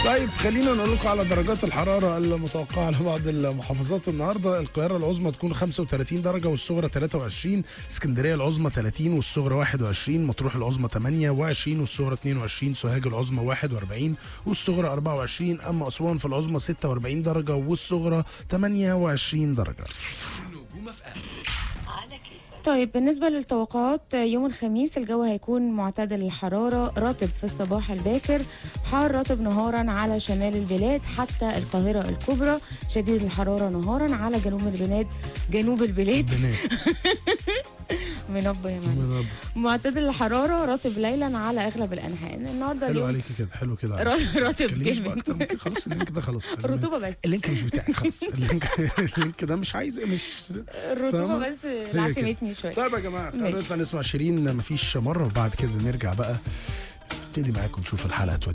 طيب خلينا نقول لكم على درجات الحرارة المتوقعة لبعض المحافظات النهاردة القاهرة العظمى تكون 35 درجة والصغرى 23 اسكندرية العظمى 30 والصغرى 21 مطروح العظمى 28 والصغرى 22 سوهاج العظمى 41 والصغرى 24 أما أسوان في العظمى 46 درجة والصغرى 28 درجة طيب بالنسبة للتوقعات يوم الخميس الجو هيكون معتدل الحرارة رطب في الصباح الباكر حار رطب نهارا على شمال البلاد حتى القاهرة الكبرى شديد الحرارة نهارا على جنوب البلاد جنوب البلاد بنات منبه يا معلم منبه. معتدل الحرارة رطب ليلا على أغلب الأنحاء النهاردة حلو اليوم عليكي كده حلو كده ر- رطب تكلمنيش بقى جامد اكتر من كده خلاص اللينك ده خلاص رطوبة بس. اللينك مش بتاعي خلاص اللينك اللينك ده مش عايز مش الرطوبة فاهمة؟ بس هي لعسمتني كده. شوية طيب يا جماعه تعالوا ماشي. نطلع نسمع شيرين مفيش مره وبعد كده نرجع بقى نبتدي معاكم نشوف الحلقه تودي